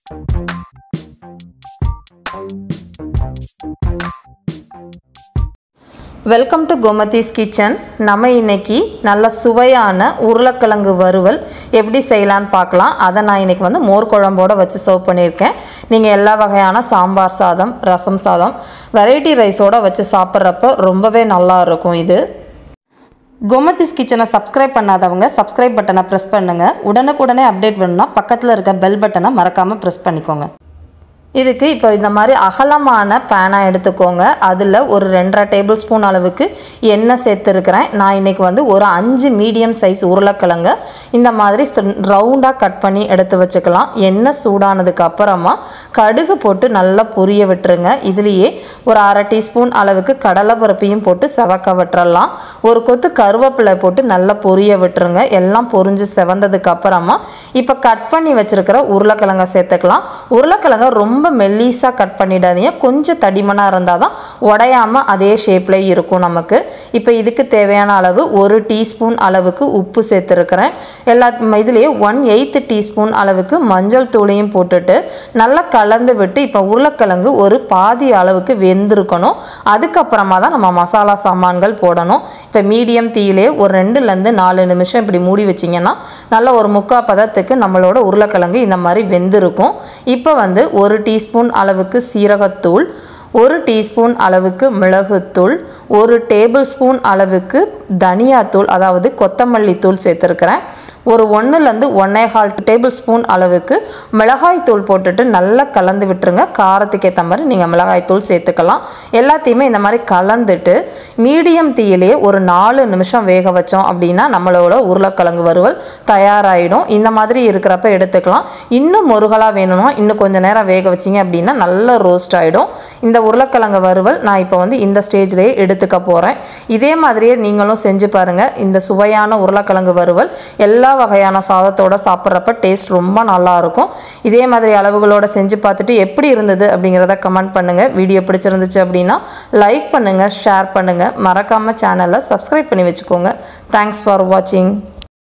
welcome to Gomathi's kitchen நம்ம இன்னைக்கு நல்ல சுவையான உருளைக்கிழங்கு வறுவல் எப்படி செய்யலான்னு பார்க்கலாம் அதை நான் இன்னைக்கு வந்து மோர் குழம்போட வச்சு சர்வ் பண்ணியிருக்கேன் நீங்கள் எல்லா வகையான சாம்பார் சாதம் ரசம் சாதம் வெரைட்டி ரைஸோட வச்சு சாப்பிட்றப்ப ரொம்பவே நல்லா இருக்கும் இது கோமதிஸ் கிச்சனை சப்ஸ்கிரைப் பண்ணாதவங்க சப்ஸ்கிரைப் பட்டனை ப்ரெஸ் பண்ணுங்கள் உடனுக்குடனே அப்டேட் வேணும்னா பக்கத்தில் இருக்க பெல் பட்டனை மறக்காமல் ப்ரெஸ் பண்ணிக்கோங்க இதுக்கு இப்போ இந்த மாதிரி அகலமான பேனாக எடுத்துக்கோங்க அதில் ஒரு ரெண்டரை டேபிள் ஸ்பூன் அளவுக்கு எண்ணெய் சேர்த்துருக்கிறேன் நான் இன்றைக்கி வந்து ஒரு அஞ்சு மீடியம் சைஸ் உருளைக்கிழங்க இந்த மாதிரி ரவுண்டாக கட் பண்ணி எடுத்து வச்சுக்கலாம் எண்ணெய் சூடானதுக்கு அப்புறமா கடுகு போட்டு நல்லா பொரிய விட்டுருங்க இதுலேயே ஒரு அரை டீஸ்பூன் அளவுக்கு கடலைப்பருப்பையும் போட்டு செவக்க விட்டுறலாம் ஒரு கொத்து கருவேப்பிலை போட்டு நல்லா பொரிய விட்டுருங்க எல்லாம் பொரிஞ்சு செவந்ததுக்கு அப்புறமா இப்போ கட் பண்ணி வச்சுருக்கிற உருளைக்கிழங்க சேர்த்துக்கலாம் உருளைக்கிழங்க ரொம்ப மெல்லீஸாக கட் பண்ணிடாதீங்க கொஞ்சம் தடிமனாக இருந்தால் தான் உடையாமல் அதே ஷேப்பில் இருக்கும் நமக்கு இப்போ இதுக்கு தேவையான அளவு ஒரு டீஸ்பூன் அளவுக்கு உப்பு சேர்த்துருக்கிறேன் எல்லா இதுலேயே ஒன் எயித்து டீஸ்பூன் அளவுக்கு மஞ்சள் தூளையும் போட்டுட்டு நல்லா கலந்து விட்டு இப்போ உருளைக்கிழங்கு ஒரு பாதி அளவுக்கு வெந்திருக்கணும் அதுக்கப்புறமா தான் நம்ம மசாலா சாமான்கள் போடணும் இப்போ மீடியம் தீயிலே ஒரு ரெண்டுலேருந்து நாலு நிமிஷம் இப்படி மூடி வச்சிங்கன்னா நல்ல ஒரு முக்கா பதத்துக்கு நம்மளோட உருளைக்கிழங்கு இந்த மாதிரி வெந்திருக்கும் இப்போ வந்து ஒரு டீஸ்பூன் அளவுக்கு சீரகத்தூள் ஒரு டீஸ்பூன் அளவுக்கு மிளகுத்தூள் ஒரு டேபிள் ஸ்பூன் அளவுக்கு தனியாத்தூள் அதாவது கொத்தமல்லி தூள் சேர்த்துருக்கிறேன் ஒரு ஒன்றுலேருந்து ஒன்னேகால் டேபிள் ஸ்பூன் அளவுக்கு மிளகாய் தூள் போட்டுட்டு நல்லா கலந்து விட்டுருங்க காரத்துக்கு ஏற்ற மாதிரி நீங்கள் மிளகாய் தூள் சேர்த்துக்கலாம் எல்லாத்தையுமே இந்த மாதிரி கலந்துட்டு மீடியம் தீயிலே ஒரு நாலு நிமிஷம் வேக வச்சோம் அப்படின்னா நம்மளோட உருளைக்கிழங்கு வறுவல் தயாராகிடும் இந்த மாதிரி இருக்கிறப்ப எடுத்துக்கலாம் இன்னும் முருகலாக வேணும்னா இன்னும் கொஞ்சம் நேரம் வேக வச்சிங்க அப்படின்னா நல்ல ரோஸ்ட் ஆகிடும் இந்த உருளைக்கிழங்கு வறுவல் நான் இப்போ வந்து இந்த ஸ்டேஜ்லேயே எடுத்துக்க போகிறேன் இதே மாதிரியே நீங்களும் செஞ்சு பாருங்கள் இந்த சுவையான உருளைக்கிழங்கு வறுவல் எல்லா வகையான சாதத்தோட சாப்பிட்றப்ப டேஸ்ட் ரொம்ப நல்லா இருக்கும் இதே மாதிரி அளவுகளோட செஞ்சு பார்த்துட்டு எப்படி இருந்தது அப்படிங்கிறத கமெண்ட் பண்ணுங்கள் வீடியோ பிடிச்சிருந்துச்சு அப்படின்னா லைக் பண்ணுங்கள் ஷேர் பண்ணுங்கள் மறக்காமல் சேனலை சப்ஸ்கிரைப் பண்ணி வச்சுக்கோங்க தேங்க்ஸ் ஃபார் வாட்சிங்